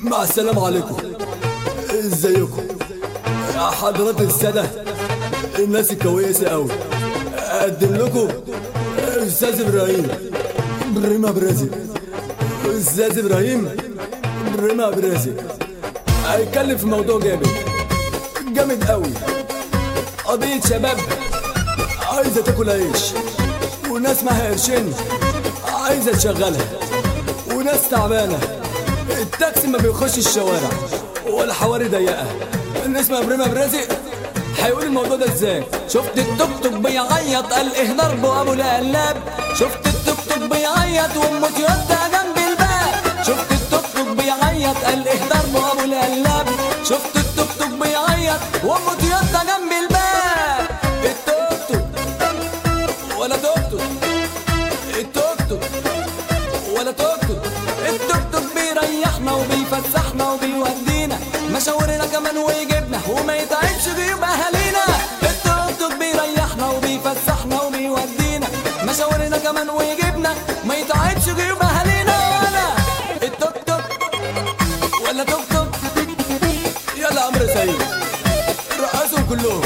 مع السلامة عليكم ازيكم يا حضرات السادة الناس الكويسة أوي أقدم لكم أستاذ إبراهيم بريما برازي أستاذ إبراهيم بريما برازي هيتكلم في موضوع جامد جامد أوي قضية شباب عايزة تاكل عيش وناس معاها قرشين عايزة تشغلها وناس تعبانة التاكسي ما بيخش الشوارع والحواري ضيقة الناس ما بريمة برازق هيقول الموضوع ده ازاي شفت التوك توك بيعيط قال ايه ضربه ابو القلاب شفت التوك توك بيعيط وامه تويوتا جنب الباب شفت التوك توك بيعيط قال ايه ضربه ابو القلاب شفت التوك توك بيعيط وامه تويوتا جنب الباب التوك توك ولا توك توك التوك توك ولا توك توك التوك توك بيريحنا وبيفسحنا وبيودينا مشاورنا كمان ويجيبنا وما يتعبش جيوب اهالينا التوك توك بيريحنا وبيفسحنا وبيودينا مشاورنا كمان ويجيبنا ما يتعبش جيوب اهالينا ولا التوك توك ولا توك توك يلا عمرو سعيد رقصهم كلهم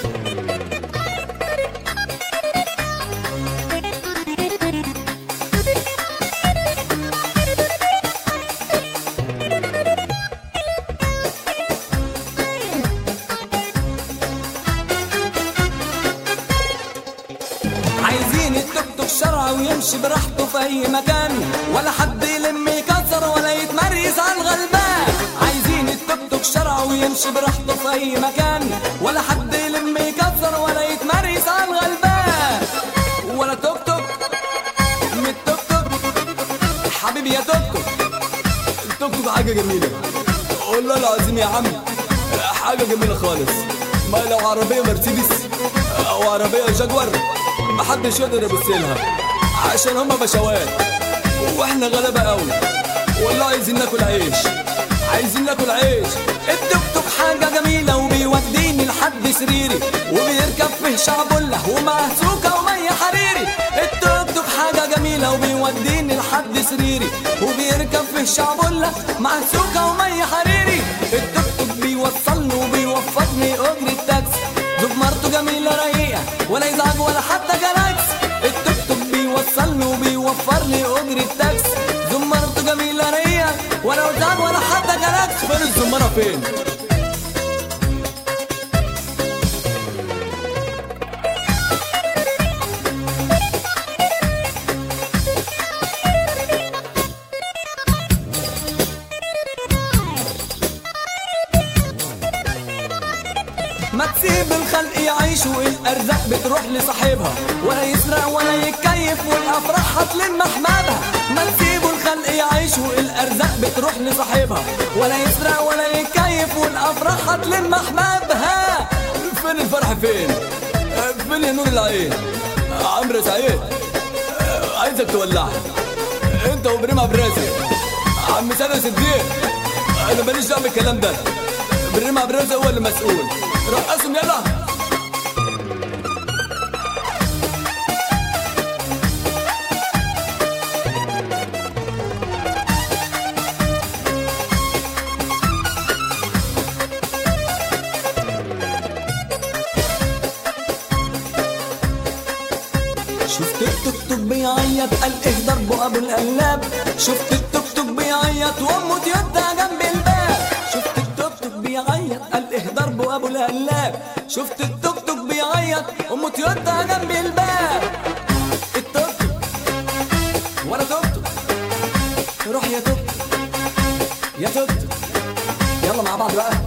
عايزين التوك توك شرع ويمشي براحته في اي مكان ولا حد يلم يكسر ولا يتمريز على الغلبان عايزين التوك توك شرع ويمشي براحته في اي مكان ولا حد يلم يكسر ولا يتمريز على الغلبان ولا توك توك من التوك توك حبيبي يا توك توك التوك توك حاجة جميلة والله العظيم يا عم حاجة جميلة خالص ما لو عربية مرسيدس أو عربية جاكور محدش يقدر يبص لها عشان هما بشوات واحنا غلابة قوي والله عايزين ناكل عيش عايزين ناكل عيش التوك توك حاجة جميلة وبيوديني لحد سريري وبيركب فيه شعبولة ومعاه سوكة ومية حريري التوك توك حاجة جميلة وبيوديني لحد سريري وبيركب فيه شعبولة مع سوكة ومية حريري التوك توك بيوصلني وبيوفرني أجر التاكسي زوج مرته جميلة رقيقة ولا يزعج ولا حتى جلاكس التوك توك بيوصلني وبيوفر لي أجر التاكسي زوج مرته جميلة رقيقة ولا يزعج ولا حتى جلاكس فين الزمارة فين ما تسيب الخلق يعيشوا الارزاق بتروح لصاحبها ولا يسرق ولا يتكيف والافراح هتلم احبابها ما تسيبوا الخلق يعيشوا الارزاق بتروح لصاحبها ولا يسرق ولا يتكيف والافراح هتلم احبابها فين الفرح فين فين يا نور العين عمرو سعيد عايزك تولعها انت وبريم عبد الرازق عم سنة صديق انا ماليش دعوه بالكلام ده بريم عبد الرازق هو اللي مسؤول رقصهم يلا شفت التوك توك بيعيط قال ايه ضربه ابو القلاب شفت التوك توك بيعيط وامه تويوتا جنب الباب شفت التوك توك بيعيط قال ايه ضربه ابو القلاب شفت التوك توك بيعيط امه تويوتا جنب الباب التوك توك ولا توك توك روح يا توك يا توك توك يلا مع بعض بقى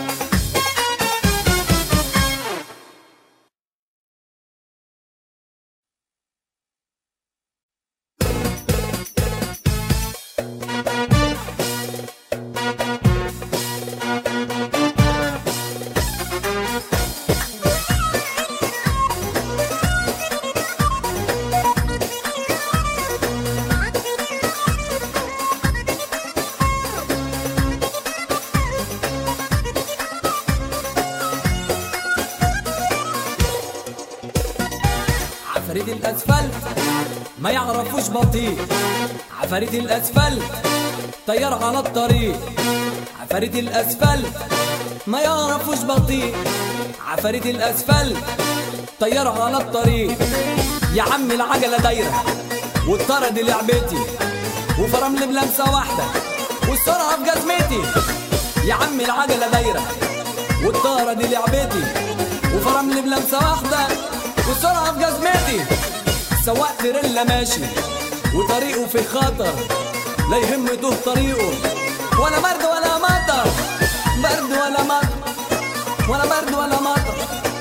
عفاريت الاسفلت ما يعرفوش بطيء عفاريت الاسفلت طيار على الطريق عفاريت الاسفلت ما يعرفوش بطيء عفاريت الاسفلت طيار على الطريق يا عم العجله دايره والطاره دي لعبتي وفرمل بلمسه واحده والسرعه في جزمتي يا عم العجله دايره والطاره دي لعبتي وفرمل بلمسه واحده والسرعه في جزمتي سواق تريلا ماشي وطريقه في خطر لا يهم يتوه طريقه ولا برد ولا مطر برد ولا مطر ولا برد ولا مطر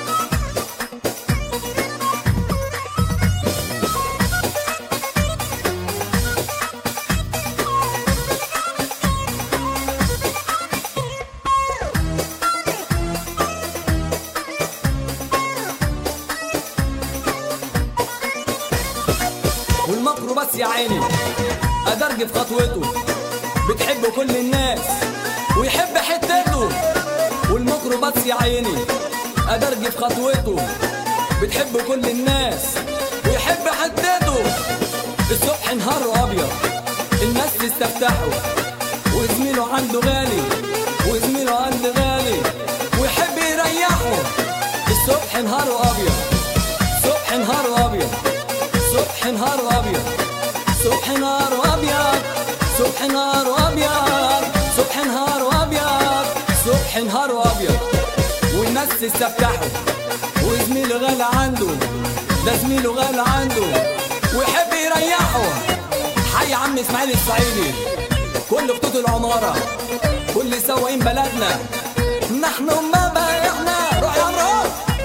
والميكروباص يا عيني أدرج في خطوته بتحب كل الناس ويحب حتته والميكروباص يا عيني أدرج في خطوته بتحب كل الناس ويحب حتته الصبح نهاره أبيض الناس تستفتحه وزميله عنده غالي وزميله عنده غالي ويحب يريحه الصبح نهاره أبيض صبح نهاره أبيض صبح نهار ابيض صبح نهار ابيض صبح نهار ابيض صبح نهار ابيض صبح نهار ابيض والناس تستفتحه وزميله غالي عنده ده زميله غالي عنده ويحب يريحه حي عم اسماعيل الصعيدي كل خطوط العمارة كل سواقين بلدنا نحن ما بايعنا روح يا عمرو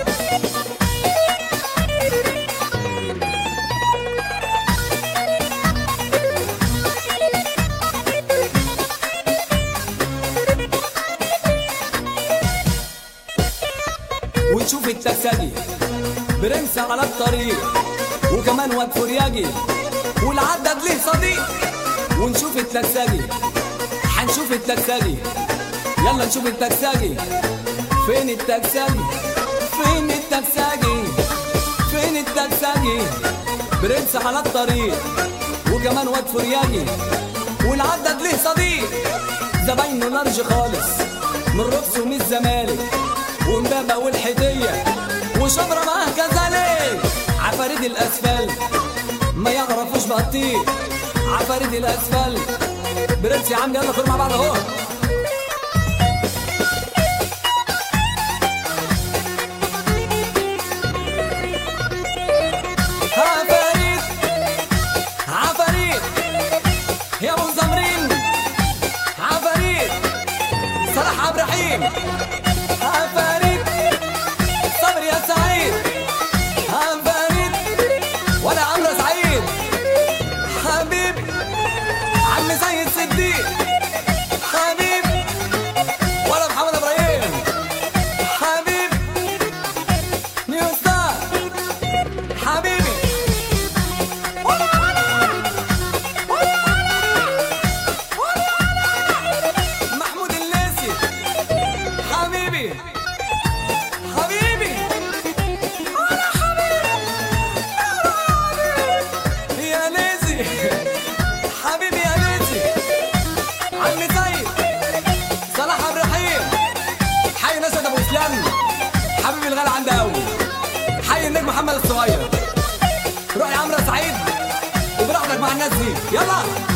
ونشوف التسدي برنس على الطريق وكمان واد فرياجي والعدد ليه صديق ونشوف التكساجي هنشوف التكساجي يلا نشوف التكساجي فين التكساجي فين التكساجي فين التكساجي برنس على الطريق وكمان واد فرياجي والعدد ليه صديق زباينه لارج خالص من رقص ومن الزمالك ومبابا والحدية وشبرا معاه كذلك عفاريت الأسفل ما يعرفوش بطيء عفاريت الأسفل برنس يا عم يلا كل مع بعض اهو عفاريت عفاريت يا ابو زمرين عفاريت صلاح عبد الرحيم عفاريت صبر يا سعيد عفاريت ولا عمرو سعيد حبيب عم سيد صديق حبيب ولا محمد ابراهيم حبيب نيو ستار حبيبي محمود الليسي حبيبي حبيبي انا حبيبي يا ليسي حبيبي يا ليسي عم سيد صلاح عبد الرحيم حي نسد ابو اسلام حبيبي الغالي عندي قوي حي النجم محمد الصغير روح يا عمرو سعيد وبراحتك مع الناس دي يلا